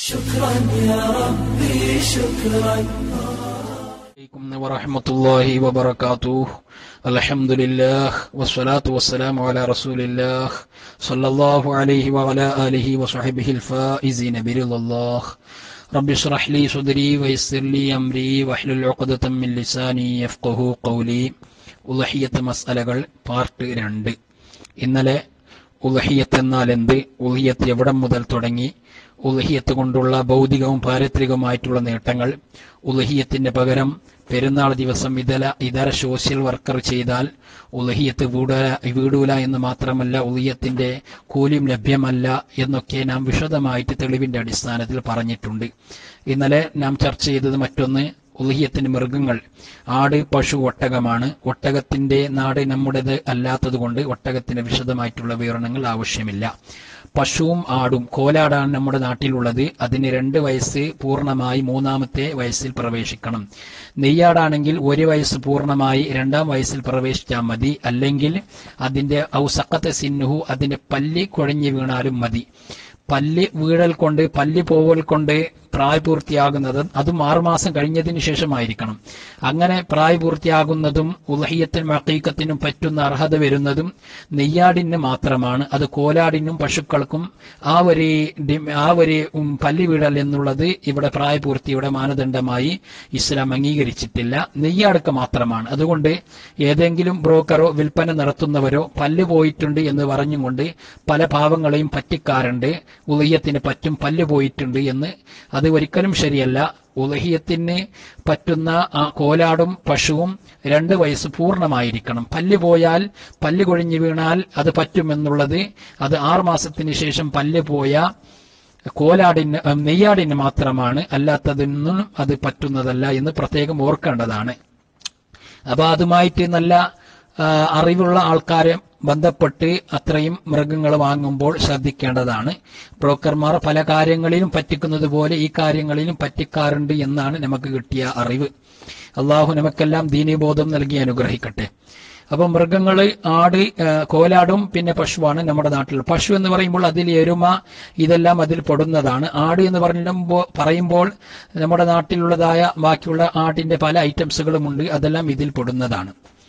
شكرا يا ربي شكرا عليكم ورحمة الله وبركاته الحمد لله والصلاة والسلام على رسول الله صلى الله عليه وعلى آله وصحبه الفائزين برضا الله رب اشرح لي صدري ويسر لي أمري واحلل عقدة من لساني يفقه قولي ഉലഹിയത്ത് മസ്അലകൾ part രണ്ട് ഇന്നലെ ഉലഹിയത്ത് എന്നാൽ എന്ത് ഉലഹിയത്ത് എവിടം മുതൽ തുടങ്ങി ഉലഹിയത്ത് കൊണ്ടുള്ള ഭൗതികവും പാരിത്രികവുമായിട്ടുള്ള നേട്ടങ്ങൾ ഉലഹിയത്തിന്റെ പകരം പെരുന്നാൾ ദിവസം ഇതര ഇതര സോഷ്യൽ വർക്കർ ചെയ്താൽ ഉലഹിയത്ത് വീടൂല വീടൂല എന്ന് മാത്രമല്ല ഉലഹിയത്തിന്റെ കൂലിയും ലഭ്യമല്ല എന്നൊക്കെ നാം വിശദമായിട്ട് തെളിവിന്റെ അടിസ്ഥാനത്തിൽ പറഞ്ഞിട്ടുണ്ട് ഇന്നലെ നാം ചർച്ച ചെയ്തത് മറ്റൊന്ന് ഉലഹിയത്തിന്റെ മൃഗങ്ങൾ ആട് പശു ഒട്ടകമാണ് ഒട്ടകത്തിന്റെ നാട് നമ്മുടേത് അല്ലാത്തതുകൊണ്ട് ഒട്ടകത്തിന് വിശദമായിട്ടുള്ള വിവരണങ്ങൾ ആവശ്യമില്ല പശുവും ആടും കോലാടാണ് നമ്മുടെ നാട്ടിലുള്ളത് അതിന് രണ്ട് വയസ്സ് പൂർണ്ണമായി മൂന്നാമത്തെ വയസ്സിൽ പ്രവേശിക്കണം നെയ്യാടാണെങ്കിൽ ഒരു വയസ്സ് പൂർണ്ണമായി രണ്ടാം വയസ്സിൽ പ്രവേശിച്ചാൽ മതി അല്ലെങ്കിൽ അതിന്റെ ഔസക്കത്തെ സിന്നുഹു അതിന്റെ പല്ലി കുഴഞ്ഞു വീണാലും മതി പല്ല് വീഴൽ കൊണ്ട് പല്ല് പോവൽ കൊണ്ട് പ്രായപൂർത്തിയാകുന്നത് അതും ആറുമാസം കഴിഞ്ഞതിന് ശേഷമായിരിക്കണം അങ്ങനെ പ്രായപൂർത്തിയാകുന്നതും ഉലഹിയത്തിനും അക്കീക്കത്തിനും പറ്റുന്ന അർഹത വരുന്നതും നെയ്യാടിന് മാത്രമാണ് അത് കോലാടിനും പശുക്കൾക്കും ആ ഒരു ഡി- ആ ഒരു ഉം, പല്ല് വീഴൽ എന്നുള്ളത് ഇവിടെ പ്രായപൂർത്തിയുടെ മാനദണ്ഡമായി ഇസ്ലാം അംഗീകരിച്ചിട്ടില്ല നെയ്യാടുക്ക് മാത്രമാണ് അതുകൊണ്ട് ഏതെങ്കിലും ബ്രോക്കറോ വിൽപ്പന നടത്തുന്നവരോ പല്ല് പോയിട്ടുണ്ട് എന്ന് പറഞ്ഞുകൊണ്ട് പല പാവങ്ങളെയും പറ്റിക്കാറുണ്ട് ഉലഹിയത്തിന് പറ്റും പല്ല് പോയിട്ടുണ്ട് എന്ന് അത് ഒരിക്കലും ശരിയല്ല ഉലഹിയത്തിന് പറ്റുന്ന ആ കോലാടും പശുവും രണ്ട് വയസ്സ് പൂർണ്ണമായിരിക്കണം പല്ല് പോയാൽ പല്ല് കൊഴിഞ്ഞു വീണാൽ അത് പറ്റുമെന്നുള്ളത് അത് ആറുമാസത്തിന് ശേഷം പല്ല് പോയ കോലാടിന് ഉം, നെയ്യാടിന് മാത്രമാണ് അല്ലാത്തതിനും അത് പറ്റുന്നതല്ല എന്ന് പ്രത്യേകം ഓർക്കേണ്ടതാണ് അപ്പൊ അതുമായിട്ട് നല്ല ആ, അറിവുള്ള ആൾക്കാരെ ബന്ധപ്പെട്ട് അത്രയും മൃഗങ്ങൾ വാങ്ങുമ്പോൾ ശ്രദ്ധിക്കേണ്ടതാണ് ബ്രോക്കർമാർ പല കാര്യങ്ങളിലും പറ്റിക്കുന്നത് പോലെ ഈ കാര്യങ്ങളിലും പറ്റിക്കാറുണ്ട് എന്നാണ് നമുക്ക് കിട്ടിയ അറിവ് അള്ളാഹു നമുക്കെല്ലാം ദീനീബോധം നൽകി അനുഗ്രഹിക്കട്ടെ അപ്പൊ മൃഗങ്ങള് ആട് ആ, കോലാടും പിന്നെ പശുവാണ് നമ്മുടെ നാട്ടിൽ പശു എന്ന് പറയുമ്പോൾ അതിൽ എരുമ ഇതെല്ലാം അതിൽ പെടുന്നതാണ് ആട് എന്ന് പറയുമ്പോൾ പറയുമ്പോൾ നമ്മുടെ നാട്ടിലുള്ളതായ ബാക്കിയുള്ള ആടിന്റെ പല ഐറ്റംസുകളുമുണ്ട് അതെല്ലാം ഇതിൽ പെടുന്നതാണ്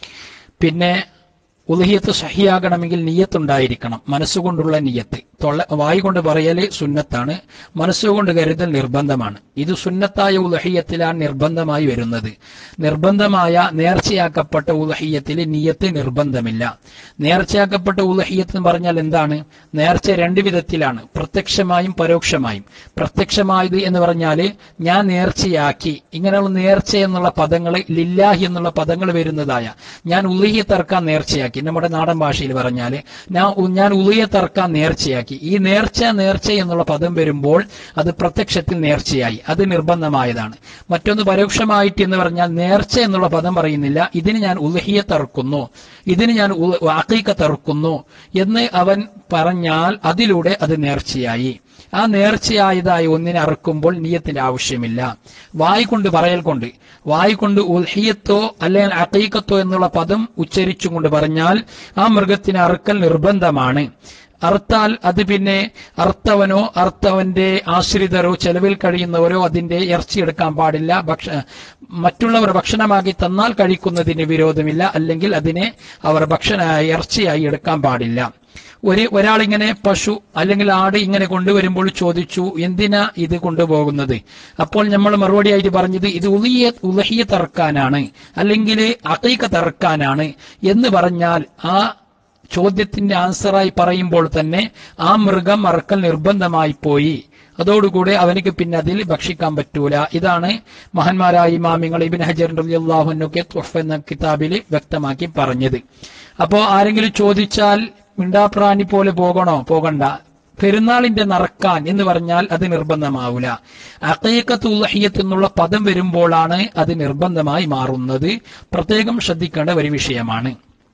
പിന്നെ ഉലഹിയത്ത് സഹിയാകണമെങ്കിൽ നിയത്തുണ്ടായിരിക്കണം മനസ്സുകൊണ്ടുള്ള നിയത്ത് തൊള്ള വായി കൊണ്ട് പറയല് സുന്നത്താണ് മനസ്സുകൊണ്ട് കരുതൽ നിർബന്ധമാണ് ഇത് സുന്നത്തായ ഉലഹിയത്തിലാണ് നിർബന്ധമായി വരുന്നത് നിർബന്ധമായ നേർച്ചയാക്കപ്പെട്ട ഉലഹിയത്തിൽ നിയത്ത് നിർബന്ധമില്ല നേർച്ചയാക്കപ്പെട്ട ഉലഹിയത്ത് എന്ന് പറഞ്ഞാൽ എന്താണ് നേർച്ച രണ്ട് വിധത്തിലാണ് പ്രത്യക്ഷമായും പരോക്ഷമായും പ്രത്യക്ഷമായത് എന്ന് പറഞ്ഞാൽ ഞാൻ നേർച്ചയാക്കി ഇങ്ങനെയുള്ള നേർച്ച എന്നുള്ള പദങ്ങൾ ലില്ലാഹി എന്നുള്ള പദങ്ങൾ വരുന്നതായ ഞാൻ ഉലിഹി തർക്കാൻ നേർച്ചയാക്കി നമ്മുടെ നാടൻ ഭാഷയിൽ പറഞ്ഞാൽ ഞാൻ ഉ- ഞാൻ ഉലിയ തർക്കാൻ നേർച്ചയാക്കി ഈ നേർച്ച നേർച്ച എന്നുള്ള പദം വരുമ്പോൾ അത് പ്രത്യക്ഷത്തിൽ നേർച്ചയായി അത് നിർബന്ധമായതാണ് മറ്റൊന്ന് പരോക്ഷമായിട്ട് എന്ന് പറഞ്ഞാൽ നേർച്ച എന്നുള്ള പദം പറയുന്നില്ല ഇതിന് ഞാൻ ഉലഹിയെ തറുക്കുന്നു ഇതിന് ഞാൻ അക്കീക്ക തറുക്കുന്നു എന്ന് അവൻ പറഞ്ഞാൽ അതിലൂടെ അത് നേർച്ചയായി ആ നേർച്ചയായതായി ഒന്നിനെ അറുക്കുമ്പോൾ നീയത്തിന്റെ ആവശ്യമില്ല വായി കൊണ്ട് പറയൽ കൊണ്ട് വായി കൊണ്ട് ഉൽഹിയത്തോ അല്ലെങ്കിൽ അക്കീക്കത്തോ എന്നുള്ള പദം ഉച്ചരിച്ചും കൊണ്ട് പറഞ്ഞാൽ ആ മൃഗത്തിന് അറുക്കൽ നിർബന്ധമാണ് അറുത്താൽ അത് പിന്നെ അർത്ഥവനോ അർത്ഥവന്റെ ആശ്രിതരോ ചെലവിൽ കഴിയുന്നവരോ അതിന്റെ ഇറച്ചി എടുക്കാൻ പാടില്ല ഭക്ഷ മറ്റുള്ളവർ ഭക്ഷണമാക്കി തന്നാൽ കഴിക്കുന്നതിന് വിരോധമില്ല അല്ലെങ്കിൽ അതിനെ അവർ ഭക്ഷണ ഇറച്ചിയായി എടുക്കാൻ പാടില്ല ഒരു ഒരാളിങ്ങനെ പശു അല്ലെങ്കിൽ ആട് ഇങ്ങനെ കൊണ്ടുവരുമ്പോൾ ചോദിച്ചു എന്തിനാ ഇത് കൊണ്ടുപോകുന്നത് അപ്പോൾ നമ്മൾ മറുപടിയായിട്ട് പറഞ്ഞത് ഇത് ഉലിയ ഉലഹിയ തറക്കാനാണ് അല്ലെങ്കിൽ അക്കൈക്ക തറക്കാനാണ് എന്ന് പറഞ്ഞാൽ ആ ചോദ്യത്തിന്റെ ആൻസറായി പറയുമ്പോൾ തന്നെ ആ മൃഗം അറക്കൽ നിർബന്ധമായി പോയി അതോടുകൂടെ അവനിക്ക് പിന്നെ അതിൽ ഭക്ഷിക്കാൻ പറ്റൂല ഇതാണ് മഹാന്മാരായ ഇമാമിങ്ങൾ ഇബിൻ ഹജർ റളിയല്ലാഹുവിനൊക്കെ തുഹഫ് എന്ന കിതാബിൽ വ്യക്തമാക്കി പറഞ്ഞത് അപ്പോ ആരെങ്കിലും ചോദിച്ചാൽ മിണ്ടാപ്രാണി പോലെ പോകണോ പോകണ്ട പെരുന്നാളിന്റെ നറക്കാൻ എന്ന് പറഞ്ഞാൽ അത് നിർബന്ധമാവൂല അക്കയക്കത്ത് ഉലഹിയത്ത് എന്നുള്ള പദം വരുമ്പോഴാണ് അത് നിർബന്ധമായി മാറുന്നത് പ്രത്യേകം ശ്രദ്ധിക്കേണ്ട ഒരു വിഷയമാണ്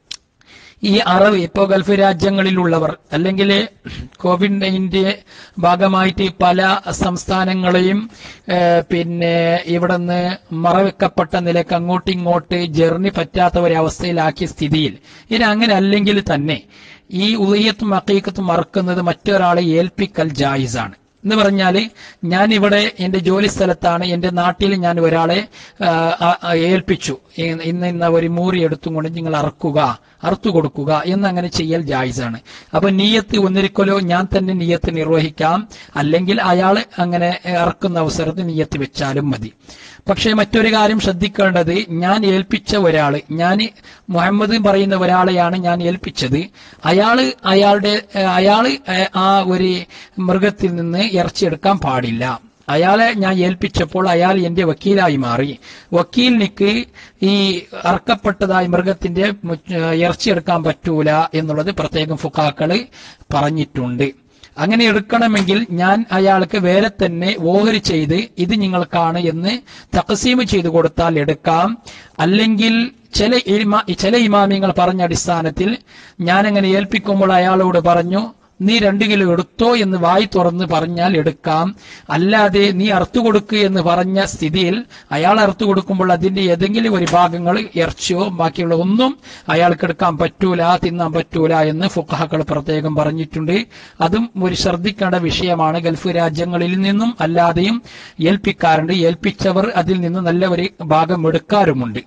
ഈ അറിവ് ഇപ്പോൾ ഗൾഫ് രാജ്യങ്ങളിലുള്ളവർ അല്ലെങ്കിൽ കോവിഡ് നയൻറ്റീൻ ഭാഗമായിട്ട് പല സംസ്ഥാനങ്ങളെയും ഏഹ്, പിന്നെ ഇവിടുന്ന് മറവെക്കപ്പെട്ട നിലക്ക് അങ്ങോട്ടും ഇങ്ങോട്ട് ജേർണി പറ്റാത്ത ഒരവസ്ഥയിലാക്കിയ സ്ഥിതിയിൽ ഇനി അങ്ങനെ അല്ലെങ്കിൽ തന്നെ ഈ ഉദയത്തും അക്കീക്കത്തും മറക്കുന്നത് മറ്റൊരാളെ ഏൽപ്പിക്കൽ ജായിസാണ് എന്ന് പറഞ്ഞാൽ ഞാൻ ഇവിടെ എന്റെ ജോലി സ്ഥലത്താണ് എന്റെ നാട്ടിൽ ഞാൻ ഒരാളെ ആ, ആ, ആ, ഏൽപ്പിച്ചു ഇ- ഇന്ന് ഇന്ന ഒരു മൂറി എടുത്തും കൊണ്ട് നിങ്ങൾ അറക്കുക അറുത്തു കൊടുക്കുക എന്നങ്ങനെ ചെയ്യൽ ജായിസാണ് അപ്പൊ നീയത്ത് ഒന്നിരിക്കലോ ഞാൻ തന്നെ നീയത്ത് നിർവഹിക്കാം അല്ലെങ്കിൽ അയാൾ അങ്ങനെ ഇറക്കുന്ന അവസരത്തിൽ നീയത്ത് വെച്ചാലും മതി പക്ഷേ മറ്റൊരു കാര്യം ശ്രദ്ധിക്കേണ്ടത് ഞാൻ ഏൽപ്പിച്ച ഒരാള് ഞാൻ മുഹമ്മദ് പറയുന്ന ഒരാളെയാണ് ഞാൻ ഏൽപ്പിച്ചത് അയാള് അയാളുടെ ഏഹ്, അയാള് ഏഹ്, ആ ഒരു മൃഗത്തിൽ നിന്ന് ഇറച്ചിയെടുക്കാൻ പാടില്ല അയാളെ ഞാൻ ഏൽപ്പിച്ചപ്പോൾ അയാൾ എന്റെ വക്കീലായി മാറി വക്കീലിനിക്ക് ഈ അറക്കപ്പെട്ടതായ മൃഗത്തിന്റെ മു- ഏഹ്, ഇറച്ചിയെടുക്കാൻ പറ്റൂല എന്നുള്ളത് പ്രത്യേകം ഫുക്കാക്കള് പറഞ്ഞിട്ടുണ്ട് അങ്ങനെ എടുക്കണമെങ്കിൽ ഞാൻ അയാൾക്ക് വേറെ തന്നെ ഓഹരി ചെയ്ത് ഇത് നിങ്ങൾക്കാണ് എന്ന് തഖസീം ചെയ്തു കൊടുത്താൽ എടുക്കാം അല്ലെങ്കിൽ ചില ഇമാ- ചില ഇമാമിങ്ങൾ പറഞ്ഞ അടിസ്ഥാനത്തിൽ ഞാൻ അങ്ങനെ ഏൽപ്പിക്കുമ്പോൾ അയാളോട് പറഞ്ഞു നീ രണ്ട് കിലോ എടുത്തോ എന്ന് വായി തുറന്ന് പറഞ്ഞാൽ എടുക്കാം അല്ലാതെ നീ അറുത്തു കൊടുക്കുക എന്ന് പറഞ്ഞ സ്ഥിതിയിൽ അയാൾ അറുത്തു കൊടുക്കുമ്പോൾ അതിന്റെ ഏതെങ്കിലും ഒരു ഭാഗങ്ങൾ ഇറച്ചിയോ ബാക്കിയുള്ള ഒന്നും അയാൾക്ക് എടുക്കാൻ പറ്റൂല തിന്നാൻ പറ്റൂല എന്ന് ഫുഖാക്കൾ പ്രത്യേകം പറഞ്ഞിട്ടുണ്ട് അതും ഒരു ശ്രദ്ധിക്കേണ്ട വിഷയമാണ് ഗൾഫ് രാജ്യങ്ങളിൽ നിന്നും അല്ലാതെയും ഏൽപ്പിക്കാറുണ്ട് ഏൽപ്പിച്ചവർ അതിൽ നിന്ന് നല്ല ഒരു ഭാഗം എടുക്കാറുമുണ്ട്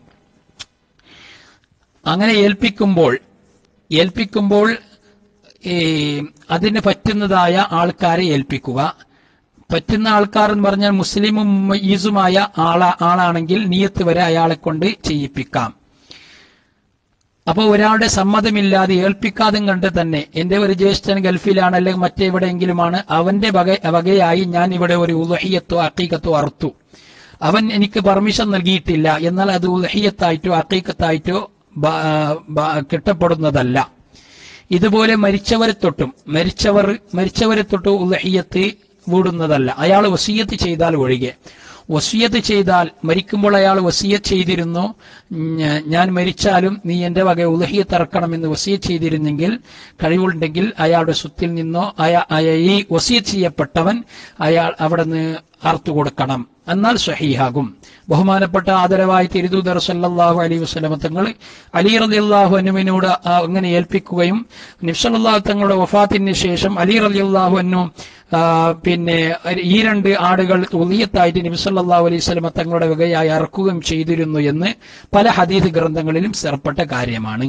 അങ്ങനെ ഏൽപ്പിക്കുമ്പോൾ ഏൽപ്പിക്കുമ്പോൾ ഈ അതിന് പറ്റുന്നതായ ആൾക്കാരെ ഏൽപ്പിക്കുക പറ്റുന്ന ആൾക്കാർ എന്ന് പറഞ്ഞാൽ മുസ്ലിമും ഈസുമായ ആളാ ആളാണെങ്കിൽ നീയത്ത് വരെ അയാളെ കൊണ്ട് ചെയ്യിപ്പിക്കാം അപ്പോൾ ഒരാളുടെ സമ്മതമില്ലാതെ ഏൽപ്പിക്കാതും കണ്ട് തന്നെ എന്റെ ഒരു ജ്യേഷ്ഠൻ ഗൾഫിലാണ് അല്ലെങ്കിൽ മറ്റെവിടെയെങ്കിലുമാണ് അവന്റെ വക വകയായി ഞാൻ ഇവിടെ ഒരു ഉലഹിയത്തോ അക്കീക്കത്തോ അറുത്തു അവൻ എനിക്ക് പെർമിഷൻ നൽകിയിട്ടില്ല എന്നാൽ അത് ഉലഹിയത്തായിട്ടോ അക്കീക്കത്തായിട്ടോ ബ- ബ- കിട്ടപ്പെടുന്നതല്ല ഇതുപോലെ മരിച്ചവരെ തൊട്ടും മരിച്ചവർ മരിച്ചവരെ തൊട്ട് ഉലഹിയത്ത് വീടുന്നതല്ല അയാൾ വസീയത്ത് ചെയ്താൽ ഒഴികെ വസീയത്ത് ചെയ്താൽ മരിക്കുമ്പോൾ അയാൾ വസീയത്ത് ചെയ്തിരുന്നു ഞ- ഞാൻ മരിച്ചാലും നീ എന്റെ വക ഉലഹിയത്ത് ഇറക്കണമെന്ന് വസീയത്ത് ചെയ്തിരുന്നെങ്കിൽ കഴിവുണ്ടെങ്കിൽ അയാളുടെ സ്വത്തിൽ നിന്നോ അയാ- അയ- ഈ വസീയത്ത് ചെയ്യപ്പെട്ടവൻ അയാൾ അവിടെ നിന്ന് അർത്തു കൊടുക്കണം എന്നാൽ സഹീഹാകും ബഹുമാനപ്പെട്ട ആദരവായി തിരുദൂതർ സല്ലല്ലാഹു അലൈഹി വസല്ലമ തങ്ങൾ അലി റളിയല്ലാഹു അന്നുവിനോട് ആ അങ്ങനെ ഏൽപ്പിക്കുകയും നിഫ്സല്ലാഹു തങ്ങളുടെ വഫാത്തിന് ശേഷം അലി റളിയല്ലാഹു അന്നു ആ, പിന്നെ ഈ രണ്ട് ആടുകൾ ഉലിയത്തായിട്ട് നബിസല്ലാഹു അലൈഹി സ്വലമ തങ്ങളുടെ വകയായി അറക്കുകയും ചെയ്തിരുന്നു എന്ന് പല ഹദീസ് ഗ്രന്ഥങ്ങളിലും സ്ഥിരപ്പെട്ട കാര്യമാണ്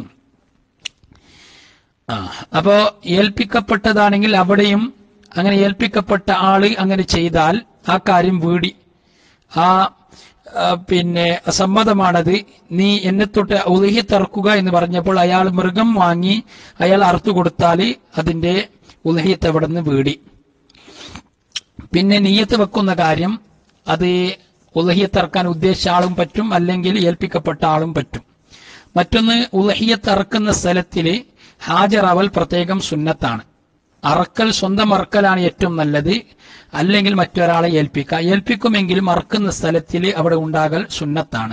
ആ അപ്പോ ഏൽപ്പിക്കപ്പെട്ടതാണെങ്കിൽ അവിടെയും അങ്ങനെ ഏൽപ്പിക്കപ്പെട്ട ആള് അങ്ങനെ ചെയ്താൽ ആ കാര്യം വീടി ആ ആ, പിന്നെ സമ്മതമാണത് നീ എന്നെ തൊട്ട് ഉലഹിയത്ത് എന്ന് പറഞ്ഞപ്പോൾ അയാൾ മൃഗം വാങ്ങി അയാൾ അറുത്തു കൊടുത്താൽ അതിന്റെ ഉലഹിയത്ത് അവിടെ നിന്ന് വീടി പിന്നെ നീയത്ത് വെക്കുന്ന കാര്യം അത് ഉലഹിയത്തിറക്കാൻ ഉദ്ദേശിച്ച ആളും പറ്റും അല്ലെങ്കിൽ ഏൽപ്പിക്കപ്പെട്ട ആളും പറ്റും മറ്റൊന്ന് ഉലഹിയത്ത് ഇറക്കുന്ന സ്ഥലത്തിൽ ഹാജറാവൽ പ്രത്യേകം സുന്നത്താണ് അറക്കൽ സ്വന്തം അറക്കലാണ് ഏറ്റവും നല്ലത് അല്ലെങ്കിൽ മറ്റൊരാളെ ഏൽപ്പിക്കുക ഏൽപ്പിക്കുമെങ്കിലും അറക്കുന്ന സ്ഥലത്തിൽ അവിടെ ഉണ്ടാകൽ സുന്നത്താണ്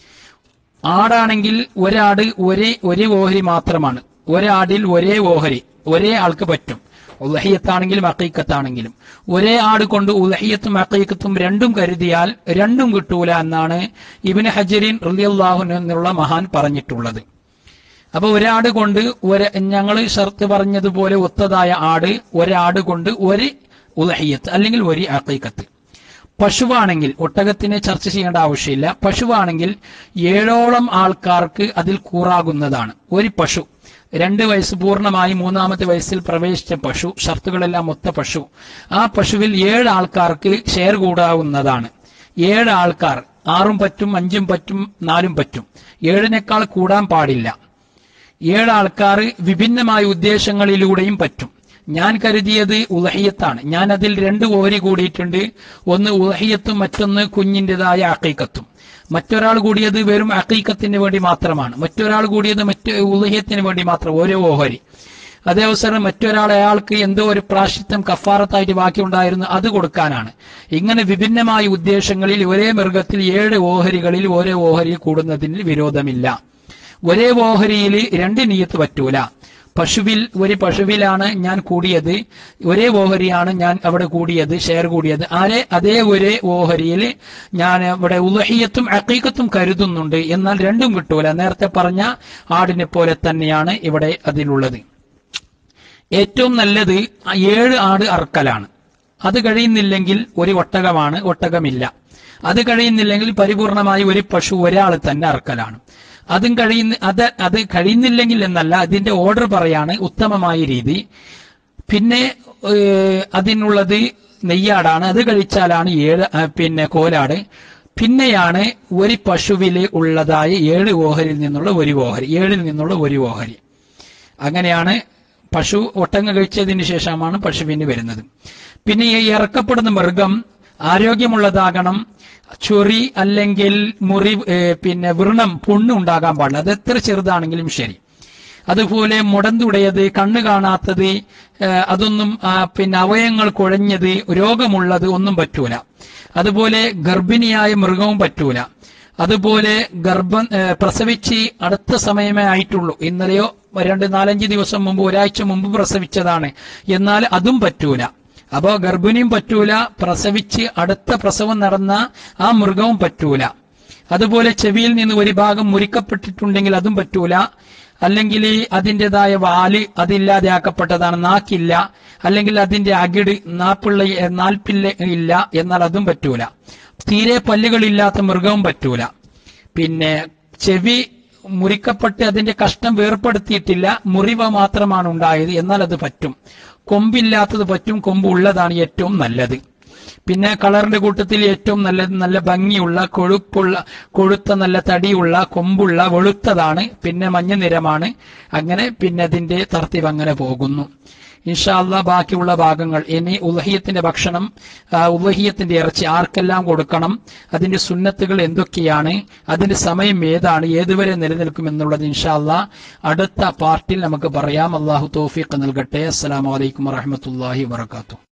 ആടാണെങ്കിൽ ഒരാട് ഒരേ ഒരേ ഓഹരി മാത്രമാണ് ഒരാടിൽ ഒരേ ഓഹരി ഒരേ ആൾക്ക് പറ്റും ഉലഹിയത്താണെങ്കിലും അക്കീക്കത്താണെങ്കിലും ഒരേ ആട് കൊണ്ട് ഉലഹിയത്തും അക്കീക്കത്തും രണ്ടും കരുതിയാൽ രണ്ടും കിട്ടൂല എന്നാണ് ഇബിന് ഹജരീൻ റലിയല്ലാഹു എന്നുള്ള മഹാൻ പറഞ്ഞിട്ടുള്ളത് അപ്പൊ ഒരാട് കൊണ്ട് ഒരു ഞങ്ങൾ ഷർത്ത് പറഞ്ഞതുപോലെ ഒത്തതായ ആട് ഒരാട് കൊണ്ട് ഒരു ഉലഹിയത്ത് അല്ലെങ്കിൽ ഒരു അക്കീക്കത്ത് പശുവാണെങ്കിൽ ഒട്ടകത്തിനെ ചർച്ച ചെയ്യേണ്ട ആവശ്യമില്ല പശുവാണെങ്കിൽ ഏഴോളം ആൾക്കാർക്ക് അതിൽ കൂറാകുന്നതാണ് ഒരു പശു രണ്ട് വയസ്സ് പൂർണ്ണമായി മൂന്നാമത്തെ വയസ്സിൽ പ്രവേശിച്ച പശു ഷർത്തുകളെല്ലാം ഒത്ത പശു ആ പശുവിൽ ഏഴ് ആൾക്കാർക്ക് ഷെയർ കൂടാവുന്നതാണ് ഏഴ് ആൾക്കാർ ആറും പറ്റും അഞ്ചും പറ്റും നാലും പറ്റും ഏഴിനേക്കാൾ കൂടാൻ പാടില്ല ഏഴ് ആൾക്കാർ വിഭിന്നമായ ഉദ്ദേശങ്ങളിലൂടെയും പറ്റും ഞാൻ കരുതിയത് ഉലഹിയത്താണ് ഞാൻ അതിൽ രണ്ട് ഓരി കൂടിയിട്ടുണ്ട് ഒന്ന് ഉലഹിയത്തും മറ്റൊന്ന് കുഞ്ഞിൻ്റെതായ അക്കൈക്കത്തും മറ്റൊരാൾ കൂടിയത് വെറും അക്കൈക്കത്തിന് വേണ്ടി മാത്രമാണ് മറ്റൊരാൾ കൂടിയത് മറ്റ് ഉലഹിയത്തിന് വേണ്ടി മാത്രം ഓരോ ഓഹരി അതേ അവസരം മറ്റൊരാൾ അയാൾക്ക് എന്തോ ഒരു പ്രാശിത്വം കഫാറത്തായിട്ട് ബാക്കിയുണ്ടായിരുന്നു അത് കൊടുക്കാനാണ് ഇങ്ങനെ വിഭിന്നമായ ഉദ്ദേശങ്ങളിൽ ഒരേ മൃഗത്തിൽ ഏഴ് ഓഹരികളിൽ ഓരോ ഓഹരി കൂടുന്നതിന് വിരോധമില്ല ഒരേ ഓഹരിയിൽ രണ്ട് നീയത്ത് പറ്റൂല പശുവിൽ ഒരു പശുവിലാണ് ഞാൻ കൂടിയത് ഒരേ ഓഹരിയാണ് ഞാൻ അവിടെ കൂടിയത് ഷെയർ കൂടിയത് ആരെ അതേ ഒരേ ഓഹരിയിൽ ഞാൻ ഇവിടെ ഉലഹിയത്തും അക്കീക്കത്തും കരുതുന്നുണ്ട് എന്നാൽ രണ്ടും കിട്ടൂല നേരത്തെ പറഞ്ഞ ആടിനെ പോലെ തന്നെയാണ് ഇവിടെ അതിലുള്ളത് ഏറ്റവും നല്ലത് ആ ഏഴ് ആട് അറക്കലാണ് അത് കഴിയുന്നില്ലെങ്കിൽ ഒരു ഒട്ടകമാണ് ഒട്ടകമില്ല അത് കഴിയുന്നില്ലെങ്കിൽ പരിപൂർണമായി ഒരു പശു ഒരാൾ തന്നെ അറക്കലാണ് അതും കഴിയുന്ന അത് അത് കഴിയുന്നില്ലെങ്കിൽ എന്നല്ല അതിന്റെ ഓർഡർ പറയാണ് ഉത്തമമായ രീതി പിന്നെ ഏഹ്, അതിനുള്ളത് നെയ്യാടാണ് അത് കഴിച്ചാലാണ് ഏഴ് ആ, പിന്നെ കോലാട് പിന്നെയാണ് ഒരു പശുവില് ഉള്ളതായ ഏഴ് ഓഹരിൽ നിന്നുള്ള ഒരു ഓഹരി ഏഴിൽ നിന്നുള്ള ഒരു ഓഹരി അങ്ങനെയാണ് പശു ഒട്ടങ്ങ കഴിച്ചതിന് ശേഷമാണ് പശുവിന് വരുന്നത് പിന്നെ ഈ ഇറക്കപ്പെടുന്ന മൃഗം ആരോഗ്യമുള്ളതാകണം ചൊറി അല്ലെങ്കിൽ മുറി ഏ, പിന്നെ വ്രണം പുണ്ണ് ഉണ്ടാകാൻ പാടില്ല അത് എത്ര ചെറുതാണെങ്കിലും ശരി അതുപോലെ മുടന്തുടയത് കണ്ണ് കാണാത്തത് ഏ, അതൊന്നും ആ, പിന്നെ അവയങ്ങൾ കുഴഞ്ഞത് രോഗമുള്ളത് ഒന്നും പറ്റൂല അതുപോലെ ഗർഭിണിയായ മൃഗവും പറ്റൂല അതുപോലെ ഗർഭം ഏ, പ്രസവിച്ച് അടുത്ത സമയമേ ആയിട്ടുള്ളൂ ഇന്നലെയോ രണ്ട് നാലഞ്ച് ദിവസം മുമ്പ് ഒരാഴ്ച മുമ്പ് പ്രസവിച്ചതാണ് എന്നാൽ അതും പറ്റൂല അപ്പോ ഗർഭിണിയും പറ്റൂല പ്രസവിച്ച് അടുത്ത പ്രസവം നടന്ന ആ മൃഗവും പറ്റൂല അതുപോലെ ചെവിയിൽ നിന്ന് ഒരു ഭാഗം മുറിക്കപ്പെട്ടിട്ടുണ്ടെങ്കിൽ അതും പറ്റൂല അല്ലെങ്കിൽ അതിൻ്റെതായ വാല് അതില്ലാതെയാക്കപ്പെട്ടതാണ് നാക്കില്ല അല്ലെങ്കിൽ അതിന്റെ അകിട് നാപ്പിള്ള നാൽപ്പില്ല ഇല്ല എന്നാൽ അതും പറ്റൂല തീരെ പല്ലുകളില്ലാത്ത മൃഗവും പറ്റൂല പിന്നെ ചെവി മുറിക്കപ്പെട്ട് അതിന്റെ കഷ്ടം വേർപ്പെടുത്തിയിട്ടില്ല മുറിവ് മാത്രമാണ് ഉണ്ടായത് എന്നാൽ അത് പറ്റും കൊമ്പില്ലാത്തത് പറ്റും കൊമ്പ് ഉള്ളതാണ് ഏറ്റവും നല്ലത് പിന്നെ കളറിന്റെ കൂട്ടത്തിൽ ഏറ്റവും നല്ലത് നല്ല ഭംഗിയുള്ള കൊഴുപ്പുള്ള കൊഴുത്ത നല്ല തടിയുള്ള കൊമ്പുള്ള വെളുത്തതാണ് പിന്നെ മഞ്ഞ നിറമാണ് അങ്ങനെ പിന്നെ അതിന്റെ തർത്തിവ് അങ്ങനെ പോകുന്നു ഇൻഷാല്ല ബാക്കിയുള്ള ഭാഗങ്ങൾ ഇനി ഉലഹിയത്തിന്റെ ഭക്ഷണം ആ, ഉലഹിയത്തിന്റെ ഇറച്ചി ആർക്കെല്ലാം കൊടുക്കണം അതിന്റെ സുന്നത്തുകൾ എന്തൊക്കെയാണ് അതിന്റെ സമയം ഏതാണ് ഏതുവരെ നിലനിൽക്കും എന്നുള്ളത് ഇൻഷാല്ല അടുത്ത പാർട്ടിൽ നമുക്ക് പറയാം അള്ളാഹു തോഫീഖ് നൽകട്ടെ അസ്സലാമലൈക്കും വറഹമത്തല്ലാഹി വാത്തു